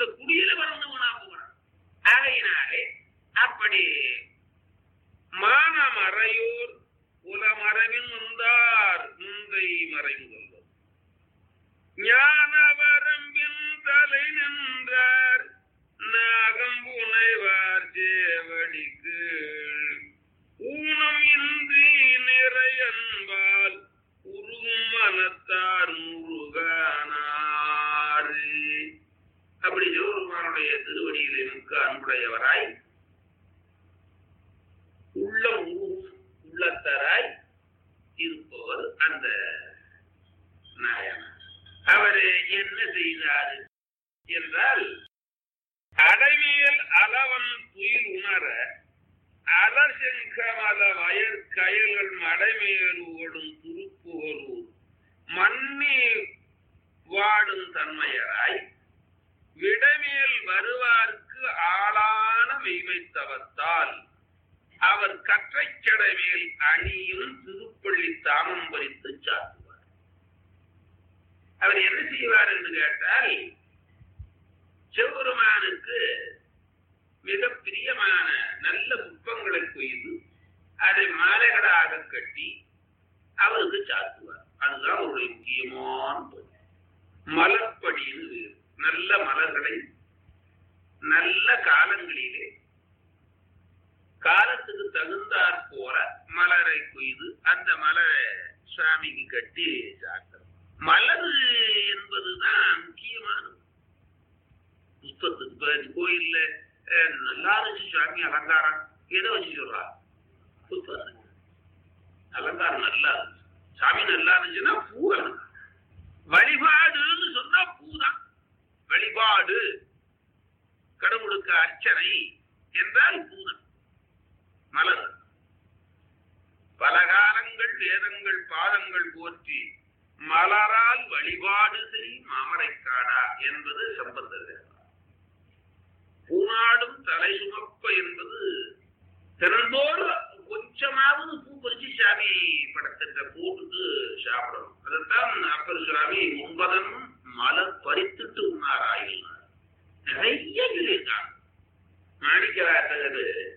குடியில பிறந்தவனா போகிறான் ஆகையினாலே அப்படி மானமறையோர் குலமரபின் வந்தார் முந்தை மறைந்துள்ளது ஞானவரம்பின் தலை நின்றார் நாகம் புனைவார் சேவடிக்கு ஊனம் இன்றி நிறையன்பால் உருகும் மனத்தார் முருகானார் அப்படி சிவபெருமானுடைய திருவடியிலே மிக்க அன்புடையவராய் உள்ளம் உருகும் உள்ளத்தராய் இருப்பவர் அந்த நாயனார் அவர் என்ன செய்தார் என்றால் அடைவியல் அளவன் துயில் உணர அலசெங்கமல வயற் கயல்கள் மடைமேல் ஓடும் துருப்புகளூர் மண்ணி வாடும் தன்மையராய் விடமேல் வருவார்க்கு ஆளான மெய்மைத்தவத்தால் அவர் கற்றைச் மேல் அணியும் திருப்பள்ளி தாமம் பறித்து சாத்துவார் அவர் என்ன செய்வார் என்று கேட்டால் சிவபெருமானுக்கு மிக பிரியமான நல்ல புஷ்பங்களை கொய்து அதை மாலைகளாக கட்டி அவருக்கு சாத்துவார் அதுதான் ஒரு முக்கியமான பணி. மலர்ப்படின்னு வேறு. நல்ல மலர்களை நல்ல காலங்களிலே காலத்துக்கு தகுந்தாற் போல மலரை கொய்து அந்த மலரை சுவாமிக்கு கட்டி சாத்தணும் மலர் என்பதுதான் முக்கியமானது புஷ்பத்துக்கு இப்ப கோயில்ல அஹ், நல்லா இருந்துச்சு சுவாமி அலங்காரம் எதை வச்சு சொல்றா புஷ்பத்துக்கு அலங்காரம் நல்லா இருந்துச்சு சாமி நல்லா இருந்துச்சுன்னா பூ வேணும் வழிபாடுன்னு சொன்னா பூதான் வழிபாடு கடவுளுக்கு அர்ச்சனை என்றால் பூதான் மலர் பல காலங்கள் வேதங்கள் பாதங்கள் போற்றி மலரால் வழிபாடு செய் மாமரைக்காடா என்பது சம்பந்தர் பூநாடும் தலை சுமப்ப என்பது திறந்தோறும் கொஞ்சமாவது பூ பறிச்சு சாமி படத்திட்ட போட்டுட்டு சாப்பிடணும் அதைத்தான் அப்பர் சுவாமி ஒன்பதன் மலர் பறித்துட்டு உண்ணாராயினார் நிறைய சொல்லியிருக்காங்க மாணிக்க வாசகர்